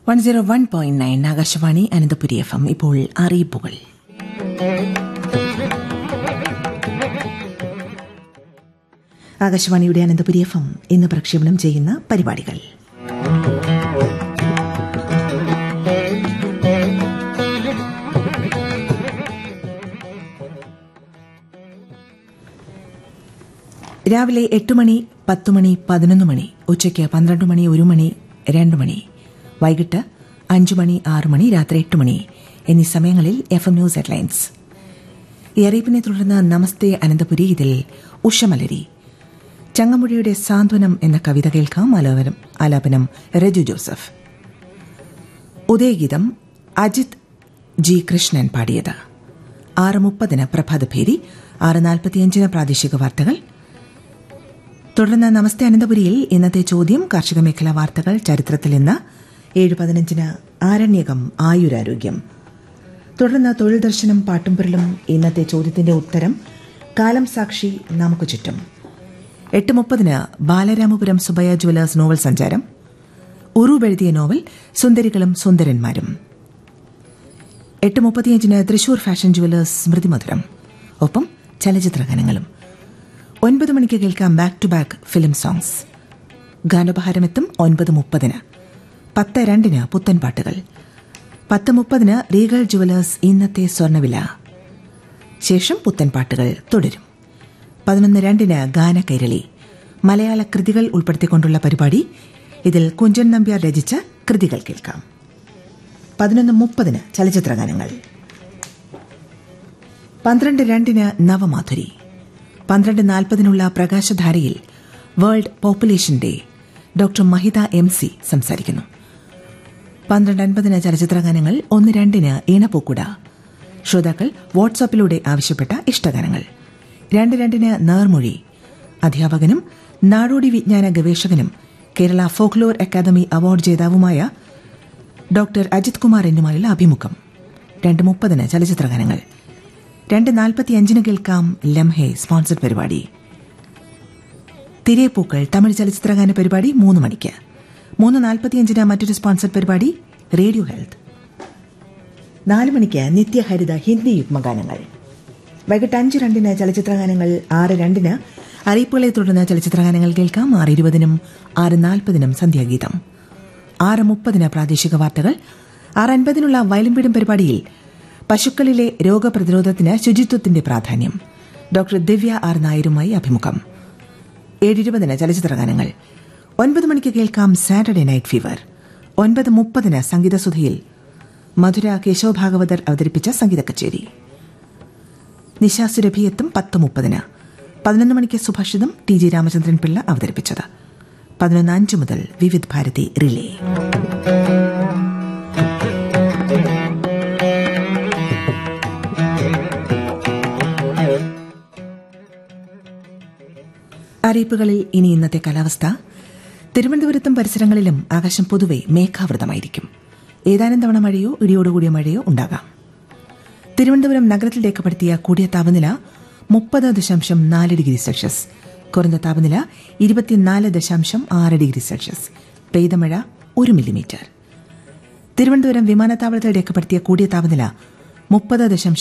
one zero one point nine Akashvani Ananthapuri F M ഇപ്പോൾ അറിയിപ്പുകൾ ആകാശവാണിയുടെ അനന്തപുരി എഫ് എം ഇന്ന് പ്രക്ഷേപണം ചെയ്യുന്ന പരിപാടികൾ രാവിലെ എട്ട് മണി പത്ത് മണി പതിനൊന്ന് മണി ഉച്ചയ്ക്ക് പന്ത്രണ്ട് മണി ഒരു മണി രണ്ട് മണി വൈകിട്ട് അഞ്ച് മണി ആറ് മണി രാത്രി എട്ട് മണി എന്നീ സമയങ്ങളിൽ എഫ് എം ന്യൂസ് ഹെഡ്ലൈൻസ് ഈ അറിയിപ്പിനെ തുടർന്ന് നമസ്തേ അനന്തപുരി ഇതിൽ ഉഷമലരി ചങ്ങമ്പുഴയുടെ സാന്ത്വനം എന്ന കവിത കേൾക്കാം ആലാപനം ആലാപനം രജു ജോസഫ് ഉദയഗീതം അജിത് ജി കൃഷ്ണൻ പാടിയത് ആറ് മുപ്പതിന് പ്രഭാതഭേരി ആറ് നാൽപ്പത്തിയഞ്ചിന് പ്രാദേശിക വാർത്തകൾ തുടർന്ന് നമസ്തേ അനന്തപുരിയിൽ ഇന്നത്തെ ചോദ്യം കാർഷിക മേഖലാ വാർത്തകൾ ചരിത്രത്തിൽ ഇന്ന് ഏഴ് പതിനഞ്ചിന് ആരണ്യകം ആയുരാരോഗ്യം തുടർന്ന് തൊഴിൽ ദർശനം പാട്ടുംപുരലും ഇന്നത്തെ ചോദ്യത്തിന്റെ ഉത്തരം കാലം സാക്ഷി നമുക്ക് ചുറ്റും എട്ട് മുപ്പതിന് ബാലരാമപുരം സുബയ ജുവലേഴ്സ് നോവൽ സഞ്ചാരം ഉറുവെഴുതിയ നോവൽ സുന്ദരികളും സുന്ദരന്മാരും എട്ട് മുപ്പത്തിയഞ്ചിന് തൃശൂർ ഫാഷൻ ജുവലേഴ്സ് സ്മൃതിമധുരം ഒപ്പം ചലച്ചിത്ര ഗാനങ്ങളും ഒൻപത് മണിക്ക് കേൾക്കാം back to back film songs ഗാനോപഹാരമെത്തും ഒൻപത് മുപ്പതിന് പത്ത് രണ്ടിന് പുത്തൻ പാട്ടുകൾ പത്ത് മുപ്പതിന് റീഗൽ ജുവലേഴ്സ് ഇന്നത്തെ സ്വർണ്ണവില ശേഷം പുത്തൻ പാട്ടുകൾ തുടരും പതിനൊന്ന് രണ്ടിന് ഗാനകൈരളി മലയാള കൃതികൾ ഉൾപ്പെടുത്തിക്കൊണ്ടുള്ള പരിപാടി ഇതിൽ കുഞ്ചൻ നമ്പ്യാർ രചിച്ച കൃതികൾ കേൾക്കാം പതിനൊന്ന് മുപ്പതിന് ചലച്ചിത്ര ഗാനങ്ങൾ പന്ത്രണ്ട് രണ്ടിന് നവമാധുരി പന്ത്രണ്ട് നാൽപ്പതിനുള്ള പ്രകാശധാരയിൽ world population day doctor Mahitha M C സംസാരിക്കുന്നു പന്ത്രണ്ട് അൻപതിന് ചലച്ചിത്ര ഗാനങ്ങൾ ഒന്ന് രണ്ടിന് ഈണപ്പൂക്കുട ശ്രോതാക്കൾ വാട്സാപ്പിലൂടെ ആവശ്യപ്പെട്ട ഇഷ്ടഗാനങ്ങൾ രണ്ട് രണ്ടിന് നേർമൊഴി അധ്യാപകനും നാടോടി വിജ്ഞാന ഗവേഷകനും കേരള ഫോക്ലോർ അക്കാദമി അവാർഡ് ജേതാവുമായ ഡോക്ടർ അജിത് കുമാർ എന്നുമായുള്ള അഭിമുഖം രണ്ട് മുപ്പതിന് ചലച്ചിത്ര ഗാനങ്ങൾ രണ്ട് നാൽപ്പത്തിയഞ്ചിന് കേൾക്കാം ലംഹെ സ്പോൺസർഡ് പരിപാടി തിരേപ്പൂക്കൾ തമിഴ് ചലച്ചിത്രഗാന പരിപാടി മൂന്ന് മണിക്ക് മൂന്ന് നാൽപ്പത്തിയഞ്ചിന് മറ്റൊരു സ്പോൺസർഡ് പരിപാടി റേഡിയോ ഹെൽത്ത് നാല് മണിക്ക് നിത്യഹരിത ഹിന്ദി യുഗ്മഗാനങ്ങൾ വൈകിട്ട് അഞ്ച് രണ്ടിന് ചലച്ചിത്രഗാനങ്ങൾ ആറ് രണ്ടിന് അറിയിപ്പുകളെ തുടർന്ന് ചലച്ചിത്രഗാനങ്ങൾ കേൾക്കാം ആറ് ഇരുപതിനും ആറ് നാൽപ്പതിനും സന്ധ്യാഗീതം ആറ് മുപ്പതിന് പ്രാദേശിക വാർത്തകൾ ആറ് അൻപതിനുള്ള വയലിൻപീടും പരിപാടിയിൽ പശുക്കളിലെ രോഗപ്രതിരോധത്തിന് ശുചിത്വത്തിന്റെ പ്രാധാന്യം ഡോക്ടർ ദിവ്യ ആർ നായരുമായി അഭിമുഖം ഏഴിരുപതിന് ചലച്ചിത്രഗാനങ്ങൾ ഒൻപത് മണിക്ക് കേൾക്കാം സാറ്റർഡേ നൈറ്റ് ഫീവർ ഒൻപത് മുപ്പതിന് സംഗീതസുധയിൽ മധുര കേശവ ഭാഗവതർ അവതരിപ്പിച്ച സംഗീത കച്ചേരി നിശാസുരഭിയെത്തും പത്ത് മുപ്പതിന് പതിനൊന്ന് മണിക്ക് സുഭാഷിതം ടി ജി രാമചന്ദ്രൻ പിള്ള അവതരിപ്പിച്ചത് പതിനൊന്ന് അഞ്ച് മുതൽ വിവിധ് ഭാരതി റിലേ അറിയിപ്പുകളിൽ ഇനി ഇന്നത്തെ കാലാവസ്ഥ തിരുവനന്തപുരത്തും പരിസരങ്ങളിലും ആകാശം പൊതുവെ മേഘാവൃതമായിരിക്കും ഏതാനും തവണ മഴയോ ഇടിയോടുകൂടിയ മഴയോ ഉണ്ടാകാം തിരുവനന്തപുരം നഗരത്തിൽ രേഖപ്പെടുത്തിയ കൂടിയ താപനില മുപ്പത് ദശാംശം നാല് ഡിഗ്രി സെൽഷ്യസ് കുറഞ്ഞ താപനില ഇരുപത്തിനാല് ദശാംശം ആറ് ഡിഗ്രി സെൽഷ്യസ് പെയ്ത മഴ ഒരു മില്ലിമീറ്റർ തിരുവനന്തപുരം വിമാനത്താവളത്തിൽ രേഖപ്പെടുത്തിയ കൂടിയ താപനില മുപ്പത് ദശാംശം